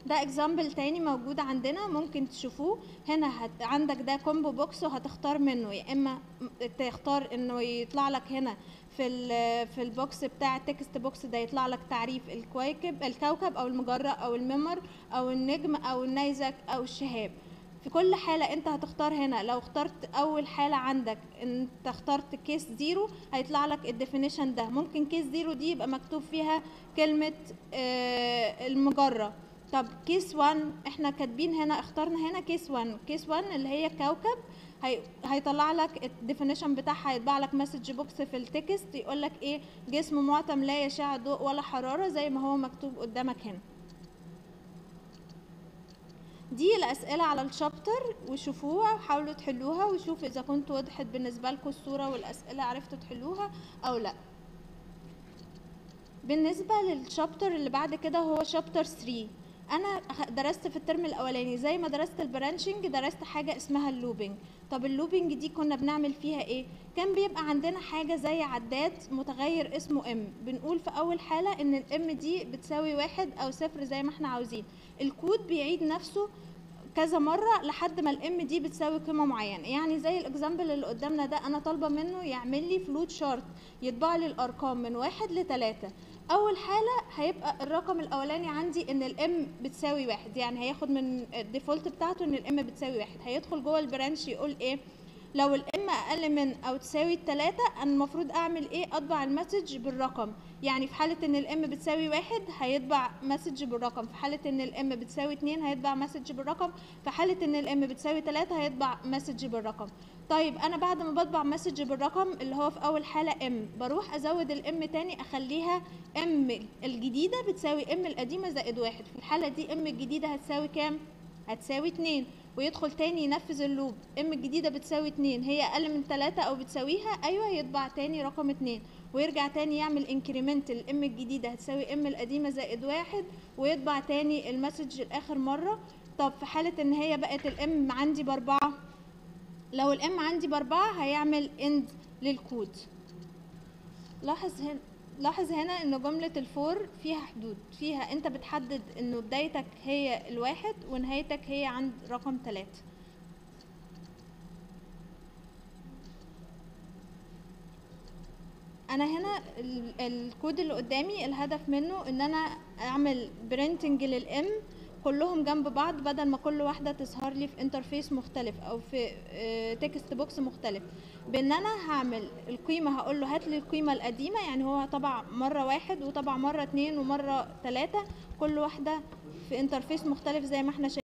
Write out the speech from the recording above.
ده اكزامبل تاني موجود عندنا ممكن تشوفوه هنا هت... عندك ده كومبو بوكس وهتختار منه يا اما م- تختار انه يطلع لك هنا في ال في البوكس بتاع التكست بوكس ده يطلع لك تعريف الكويكب الكوكب او المجرة او الممر او النجم او النيزك او الشهاب في كل حالة انت هتختار هنا لو اخترت اول حالة عندك انت اخترت كيس زيرو هيطلع لك الديفينيشن ده ممكن كيس زيرو دي يبقى مكتوب فيها كلمة آه، المجرة طب كيس 1 احنا كاتبين هنا اخترنا هنا كيس 1 كيس 1 اللي هي كوكب هي هيطلع لك الديفينيشن بتاعها هيطبع لك مسج بوكس في التكست يقول لك ايه جسم معتم لا يشع ضوء ولا حرارة زي ما هو مكتوب قدامك هنا دي الأسئلة على الشابتر وشوفوها وحاولوا تحلوها وشوفوا إذا كنت وضحت بالنسبة لكم الصورة والأسئلة عرفتوا تحلوها أو لأ بالنسبة للشابتر اللي بعد كده هو شابتر 3 أنا أخ- درست في الترم الأولاني زي ما درست البرانشنج درست حاجة اسمها اللوبينج طب اللوبينج دي كنا بنعمل فيها ايه كان بيبقى عندنا حاجة زي عداد متغير اسمه ام بنقول في أول حالة إن الام دي بتساوي واحد أو صفر زي ما احنا عاوزين الكود بيعيد نفسه كذا مرة لحد ما الام دي بتساوي قيمة معينة يعني زي الاكزامبل اللي قدامنا ده انا طالبة منه يعمل لي فلوت شارت يطبع لي الارقام من واحد لتلاتة اول حالة هيبقى الرقم الاولاني عندي ان الام بتساوي واحد يعني هياخد من الديفولت بتاعته ان الام بتساوي واحد هيدخل جوه البرانش يقول ايه لو الام اقل من او تساوي التلاتة انا المفروض اعمل ايه اطبع المسج بالرقم يعني في حالة ان الام بتساوي واحد هيطبع مسج بالرقم في حالة ان الام بتساوي اتنين هيطبع مسج بالرقم في حالة ان الام بتساوي تلاتة هيطبع مسج بالرقم طيب انا بعد ما بطبع مسج بالرقم اللي هو في اول حالة ام بروح ازود الام تاني اخليها ام الجديدة بتساوي ام القديمة زائد واحد في الحالة دي ام الجديدة هتساوي كام هتساوي اتنين ويدخل تاني ينفذ اللوب ام الجديدة بتساوي اتنين هي اقل من تلاتة او بتساويها ايوه هيطبع تاني رقم اتنين ويرجع تاني يعمل انكريمنت الام الجديدة هتساوي ام القديمة زائد واحد ويطبع تاني المسج لاخر مرة طب في حالة ان هي بقت الام عندي باربعة لو الام عندي باربعة هيعمل اند للكود لاحظ هنا لاحظ هنا ان جملة الفور فيها حدود فيها انت بتحدد انه بدايتك هي الواحد ونهايتك هي عند رقم تلاتة انا هنا ال- الكود اللي قدامي الهدف منه ان انا اعمل برينتنج للام كلهم جنب بعض بدل ما كل واحده تظهر لي في انترفيس مختلف او في تكست بوكس مختلف بان انا هعمل القيمه هقول له هات لي القيمه القديمه يعني هو طبع مره واحد وطبع مره اتنين ومره تلاته كل واحده في انترفيس مختلف زي ما احنا شايفين